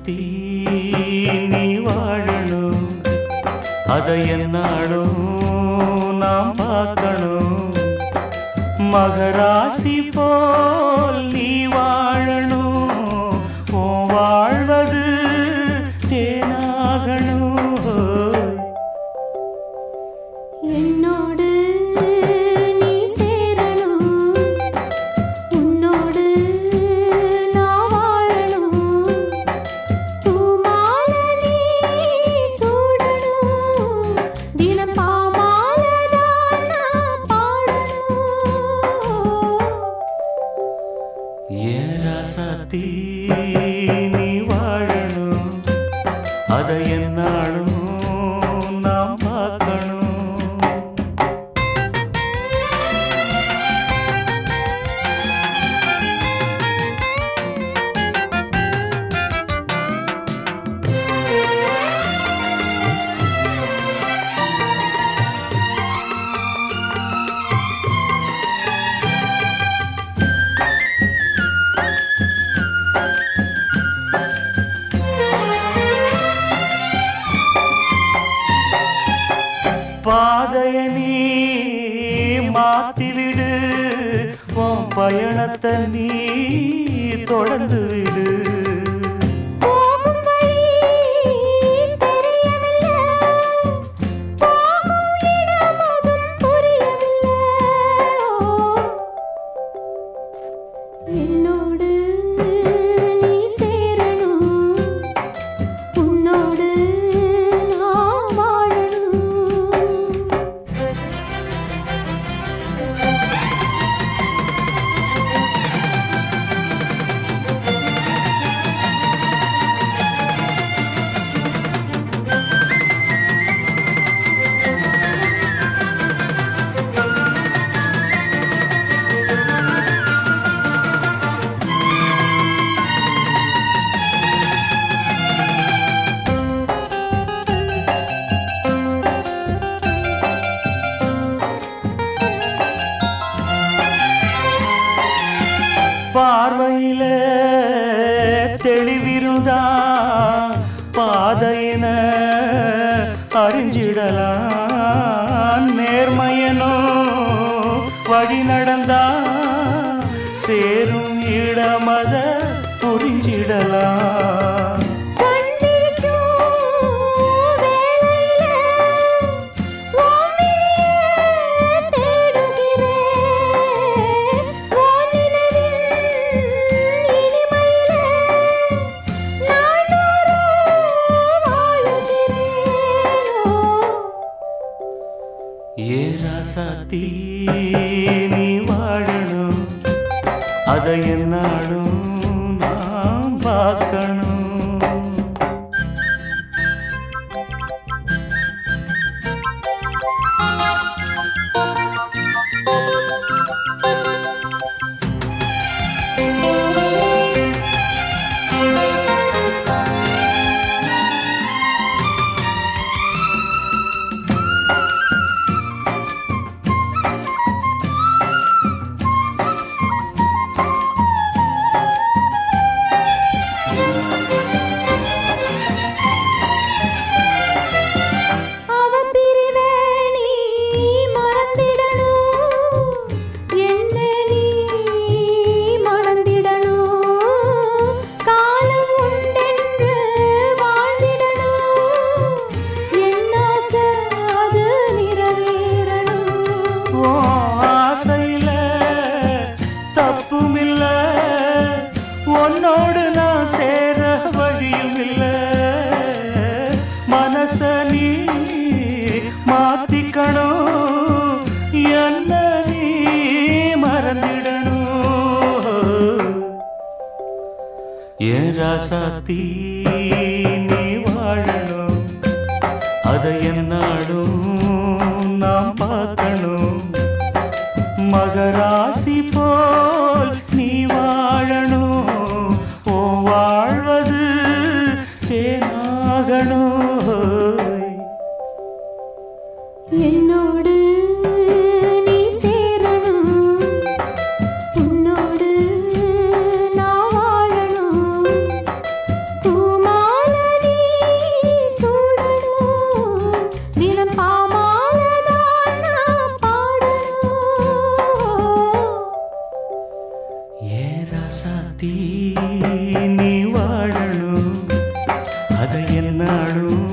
ராசாத்தி நீ வாழணும் அதை என்னாலும் நாம் பார்க்கணும் மகராசி போல் நீ வாழணும் உன் வாழ்வது தேனாகணும் என்னோடு நீ சேரணும் உன்னோடு நான் வாழணும் பூமாலை நீ சூடணும் தினம் பாமாலைதான் நான் பாடணும் ஏன் ராசாத்தி நீ வாழணும் அதை என்னாலும் நாம் பார்க்கணும் பாதைய நீ மாத்திவிடு உன் பயணத்தை நீ தொடர்ந்து விடு போகும் வழி தெரியவில்லை போகும் இடம் அதும் புரியவில்லை என்னோடு நீ சேரணும் உன்னோடு நான் வாழணும் பார்வையில தெளிவிருந்தா பாதையின அறிஞ்சிடலாம் நேர்மையனோ வழி நடந்தா சேரும் இடமத புரிஞ்சிடலாம் கண்ணிக்கும் வேளையில உன்னையே தேடுகிறேன் உன் நினைவின் இனிமையில நாள்தோறும் வாழுகிறேன் ஏ ராசாத்தி நீ வாழணும் அதை என்னாலும் நாம் பார்க்கணும் அவ பிரிவே நீ மறந்திடணும் என்ன நீ மறந்திடணும் காலம் உண்டென்று வாழ்ந்திடணும் என்ன ஆசை அது நிறைவேறணும் ஓ ஆசையில தப்புமில்ல உன்னோடு நான் சேர வழியும் இல்ல மனச நீ மாத்திக்கணும் என்ன நீ மறந்திடணும் ஏன் ராசாத்தி நீ வாழணும் அதை என்னாலும் நாம் பார்க்கணும் மகராசி போல் நீ வாழணும் ஓ வாழ்வது தேனாகணும் என்னோடு நீ சேரணும் உன்னோடு நான் வாழணும் பூமா ஏராசாத்தி நீ வாழணும் அதை என்னாலும்